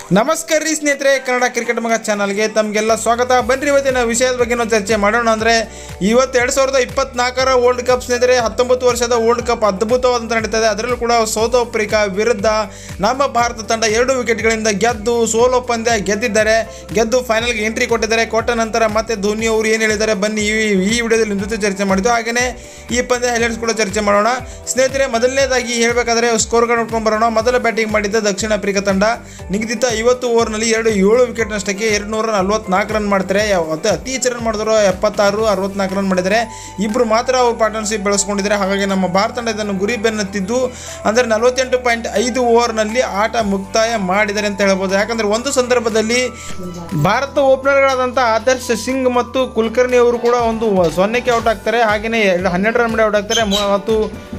ನಮಸ್ಕಾರ ರೀ ಸ್ನೇಹಿತರೆ ಕನ್ನಡ ಕ್ರಿಕೆಟ್ ಮಗ ಚಾನಲ್ಗೆ ತಮಗೆಲ್ಲ ಸ್ವಾಗತ ಬನ್ರಿ ಇವತ್ತಿನ ವಿಷಯದ ಬಗ್ಗೆ ನಾವು ಚರ್ಚೆ ಮಾಡೋಣ ಅಂದರೆ ಇವತ್ತು ಎರಡು ಸಾವಿರದ ಇಪ್ಪತ್ನಾಲ್ಕರ ವರ್ಲ್ಡ್ ಕಪ್ ಸ್ನೇಹಿತರೆ ಹತ್ತೊಂಬತ್ತು ವರ್ಷದ ವರ್ಲ್ಡ್ ಕಪ್ ಅದ್ಭುತವಾದಂತ ನಡೀತದೆ ಅದರಲ್ಲೂ ಕೂಡ ಸೌತ್ ಆಫ್ರಿಕಾ ವಿರುದ್ಧ ನಮ್ಮ ಭಾರತ ತಂಡ ಎರಡು ವಿಕೆಟ್ಗಳಿಂದ ಗೆದ್ದು ಸೋಲೋ ಪಂದ್ಯ ಗೆದ್ದಿದ್ದಾರೆ ಗೆದ್ದು ಫೈನಲ್ಗೆ ಎಂಟ್ರಿ ಕೊಟ್ಟಿದ್ದಾರೆ ಕೊಟ್ಟ ನಂತರ ಮತ್ತೆ ಧೋನಿ ಅವರು ಏನು ಹೇಳಿದ್ದಾರೆ ಬನ್ನಿ ಈ ಈ ವಿಡಿಯೋದಲ್ಲಿ ನಿಮ್ಮ ಜೊತೆ ಚರ್ಚೆ ಮಾಡಿದ್ದು ಹಾಗೆಯೇ ಈ ಪಂದ್ಯ ಹೈಲೈಟ್ಸ್ ಕೂಡ ಚರ್ಚೆ ಮಾಡೋಣ ಸ್ನೇಹಿತರೆ ಮೊದಲನೇದಾಗಿ ಹೇಳಬೇಕಾದ್ರೆ ಸ್ಕೋರ್ಗಳು ನೋಡ್ಕೊಂಡು ಬರೋಣ ಮೊದಲ ಬ್ಯಾಟಿಂಗ್ ಮಾಡಿದ್ದ ದಕ್ಷಿಣ ಆಫ್ರಿಕಾ ತಂಡ ನಿಗದಿತ ಐವತ್ತು ಓವರ್ನಲ್ಲಿ ಎರಡು ಏಳು ವಿಕೆಟ್ ನಷ್ಟಕ್ಕೆ ಎರಡು ನೂರ ನಲ್ವತ್ನಾಲ್ಕು ರನ್ ಮಾಡ್ತಾರೆ ಅತಿ ಅತಿ ಹೆಚ್ಚು ರನ್ ಮಾಡಿದ್ರು ಎಪ್ಪತ್ತಾರು ಅರವತ್ನಾಲ್ಕು ರನ್ ಮಾಡಿದ್ದಾರೆ ಇಬ್ಬರು ಮಾತ್ರ ಅವ್ರ ಪಾರ್ಟ್ನರ್ಶಿಪ್ ಬೆಳೆಸ್ಕೊಂಡಿದ್ದಾರೆ ಹಾಗಾಗಿ ನಮ್ಮ ಭಾರತ ತಂಡ ಇದನ್ನು ಗುರಿ ಬೆನ್ನತ್ತಿದ್ದು ಅಂದರೆ ನಲವತ್ತೆಂಟು ಪಾಯಿಂಟ್ ಐದು ಓವರ್ನಲ್ಲಿ ಆಟ ಮುಕ್ತಾಯ ಮಾಡಿದ್ದಾರೆ ಅಂತ ಹೇಳ್ಬೋದು ಯಾಕಂದರೆ ಒಂದು ಸಂದರ್ಭದಲ್ಲಿ ಭಾರತ ಓಪನರ್ಗಳಾದಂಥ ಆದರ್ಶ್ ಸಿಂಗ್ ಮತ್ತು ಕುಲಕರ್ಣಿ ಅವರು ಕೂಡ ಒಂದು ಸೊನ್ನೆಗೆ ಔಟ್ ಆಗ್ತಾರೆ ಹಾಗೆಯೇ ಎರಡು ಹನ್ನೆರಡು ರನ್ ಮಾಡಿ ಔಟ್ ಆಗ್ತಾರೆ ಮು- ಮತ್ತು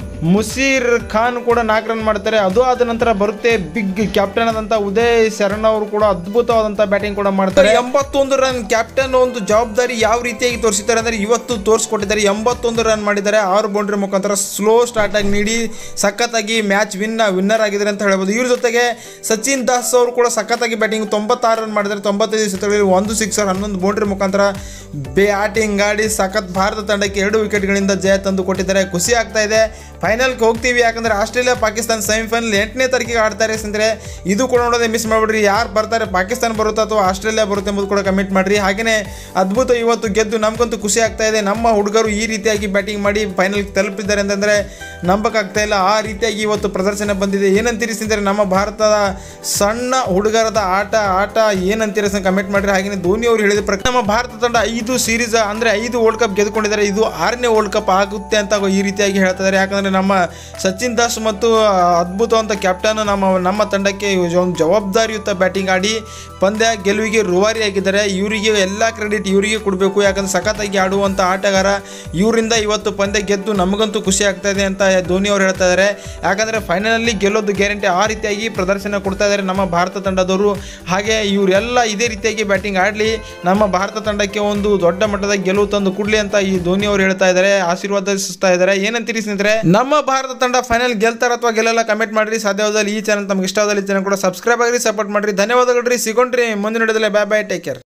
ಮುಸೀರ್ ಖಾನ್ ಕೂಡ ನಾಲ್ಕು ರನ್ ಮಾಡ್ತಾರೆ ಅದು ಆದ ನಂತರ ಬರುತ್ತೆ ಬಿಗ್ ಕ್ಯಾಪ್ಟನ್ ಆದಂಥ ಉದಯ್ ಶರಣ್ ಅವರು ಕೂಡ ಅದ್ಭುತವಾದಂಥ ಬ್ಯಾಟಿಂಗ್ ಕೂಡ ಮಾಡ್ತಾರೆ ಎಂಬತ್ತೊಂದು ರನ್ ಕ್ಯಾಪ್ಟನ್ ಒಂದು ಜವಾಬ್ದಾರಿ ಯಾವ ರೀತಿಯಾಗಿ ತೋರಿಸಿದ್ದಾರೆ ಅಂದರೆ ಇವತ್ತು ತೋರಿಸ್ಕೊಟ್ಟಿದ್ದಾರೆ ಎಂಬತ್ತೊಂದು ರನ್ ಮಾಡಿದ್ದಾರೆ ಆರು ಬೌಂಡ್ರಿ ಮುಖಾಂತರ ಸ್ಲೋ ಸ್ಟಾರ್ಟ್ ಆಗಿ ನೀಡಿ ಸಖತ್ತಾಗಿ ಮ್ಯಾಚ್ ವಿನ್ ವಿನ್ನರ್ ಆಗಿದ್ದಾರೆ ಅಂತ ಹೇಳ್ಬೋದು ಇವ್ರ ಜೊತೆಗೆ ಸಚಿನ್ ದಾಸ್ ಅವರು ಕೂಡ ಸಖತ್ತಾಗಿ ಬ್ಯಾಟಿಂಗ್ ತೊಂಬತ್ತಾರು ರನ್ ಮಾಡಿದ್ದಾರೆ ತೊಂಬತ್ತೈದು ಸತಗಳಲ್ಲಿ ಒಂದು ಸಿಕ್ಸರ್ ಹನ್ನೊಂದು ಬೌಂಡ್ರಿ ಮುಖಾಂತರ ಬ್ಯಾಟಿಂಗ್ ಆಡಿ ಸಖತ್ ಭಾರತ ತಂಡಕ್ಕೆ ಎರಡು ವಿಕೆಟ್ಗಳಿಂದ ಜಯ ತಂದು ಕೊಟ್ಟಿದ್ದಾರೆ ಖುಷಿ ಆಗ್ತಾ ಇದೆ ಫೈನಲ್ಗೆ ಹೋಗ್ತೀವಿ ಯಾಕಂದ್ರೆ ಆಸ್ಟ್ರೇಲಿಯಾ ಪಾಕಿಸ್ತಾನ ಸೆಮಿಫೈನಲ್ ಎಂಟನೇ ತಾರೀಕಿಗೆ ಆಡ್ತಾರೆ ಅಂದರೆ ಇದು ಕೂಡ ನೋಡೋದೇ ಮಿಸ್ ಮಾಡ್ಬಿಡ್ರಿ ಯಾರು ಬರ್ತಾರೆ ಪಾಕಿಸ್ತಾನ ಬರುತ್ತಾ ಅಥವಾ ಆಸ್ಟ್ರೇಲಿಯಾ ಬರುತ್ತೆ ಎಂಬುದು ಕೂಡ ಕಮೆಂಟ್ ಮಾಡಿರಿ ಹಾಗೆಯೇ ಅದ್ಭುತ ಇವತ್ತು ಗೆದ್ದು ನಮಗಂತೂ ಖುಷಿ ಆಗ್ತಾ ಇದೆ ನಮ್ಮ ಹುಡುಗರು ಈ ರೀತಿಯಾಗಿ ಬ್ಯಾಟಿಂಗ್ ಮಾಡಿ ಫೈನಲ್ಗೆ ತಲುಪಿದ್ದಾರೆ ಅಂತಂದರೆ ನಂಬಕ್ಕಾಗ್ತಾ ಇಲ್ಲ ಆ ರೀತಿಯಾಗಿ ಇವತ್ತು ಪ್ರದರ್ಶನ ಬಂದಿದೆ ಏನಂತೀರಿ ಸ್ನೇಹಿತರೆ ನಮ್ಮ ಭಾರತದ ಸಣ್ಣ ಹುಡುಗರದ ಆಟ ಆಟ ಏನಂತೀರಿ ಅಂತ ಕಮೆಂಟ್ ಮಾಡಿರಿ ಹಾಗೆಯೇ ಧೋನಿ ಅವರು ಹೇಳಿದ ಪ್ರಕಾರ ನಮ್ಮ ಭಾರತ ತಂಡ ಐದು ಸೀರೀಸ್ ಅಂದರೆ ಐದು ವರ್ಲ್ಡ್ ಕಪ್ ಗೆದ್ದುಕೊಂಡಿದ್ದಾರೆ ಇದು ಆರನೇ ವರ್ಲ್ಡ್ ಕಪ್ ಆಗುತ್ತೆ ಅಂತ ಈ ರೀತಿಯಾಗಿ ಹೇಳ್ತಾ ಇದ್ದಾರೆ ಯಾಕಂದರೆ ನಮ್ಮ ಸಚಿನ್ ದಾಸ್ ಮತ್ತು ಅದ್ಭುತವಂತ ಕ್ಯಾಪ್ಟನ್ ನಮ್ಮ ನಮ್ಮ ತಂಡಕ್ಕೆ ಒಂದು ಜವಾಬ್ದಾರಿಯುತ ಬ್ಯಾಟಿಂಗ್ ಆಡಿ ಪಂದ್ಯ ಗೆಲುವಿಗೆ ರೂವಾರಿಯಾಗಿದ್ದಾರೆ ಇವರಿಗೆ ಎಲ್ಲ ಕ್ರೆಡಿಟ್ ಇವರಿಗೆ ಕೊಡಬೇಕು ಯಾಕಂದ್ರೆ ಸಖತ್ತಾಗಿ ಆಡುವಂಥ ಆಟಗಾರ ಇವರಿಂದ ಇವತ್ತು ಪಂದ್ಯ ಗೆದ್ದು ನಮಗಂತೂ ಖುಷಿ ಆಗ್ತಾ ಇದೆ ಅಂತ ಧೋನಿ ಅವರು ಹೇಳ್ತಾ ಇದ್ದಾರೆ ಯಾಕಂದರೆ ಫೈನಲಲ್ಲಿ ಗೆಲ್ಲೋದು ಗ್ಯಾರಂಟಿ ಆ ರೀತಿಯಾಗಿ ಪ್ರದರ್ಶನ ಕೊಡ್ತಾ ಇದ್ದಾರೆ ನಮ್ಮ ಭಾರತ ತಂಡದವರು ಹಾಗೆ ಇವರೆಲ್ಲ ಇದೇ ರೀತಿಯಾಗಿ ಬ್ಯಾಟಿಂಗ್ ಆಡಲಿ ನಮ್ಮ ಭಾರತ ತಂಡಕ್ಕೆ ಒಂದು ದೊಡ್ಡ ಮಟ್ಟದ ಗೆಲುವು ತಂದು ಕೊಡಲಿ ಅಂತ ಈ ಧೋನಿ ಅವರು ಹೇಳ್ತಾ ಇದ್ದಾರೆ ಆಶೀರ್ವಾದಿಸ್ತಾ ಇದ್ದಾರೆ ಏನಂತೀರಿ ಸ್ನೇಹಿತರೆ ನಮ್ಮ ಭಾರತ ತಂಡ ಫೈನಲ್ ಗೆಲ್ತಾರ ಅಥವಾ ಗೆಲ್ಲಲ್ಲ ಕಮೆಂಟ್ ಮಾಡಿರಿ ಸಾಧ್ಯವಾದಲ್ಲಿ ಈ ಚಾನಲ್ ತಮ್ಗೆ ಇಷ್ಟವಾದಲ್ಲಿ ಚಾನಲ್ ಕೂಡ ಸಬ್ಸ್ಕ್ರೈಬ್ ಆಗಿರಿ ಸಪೋರ್ಟ್ ಮಾಡಿರಿ ಧನ್ಯವಾದಗಳು ರೀ ಸಿಗೋಣ್ರಿ ಮುಂದಿನ ಹಿಡಿದಲ್ಲೇ ಬಾಯ್ ಬಾಯ್ ಟೇಕ್ ಕೇರ್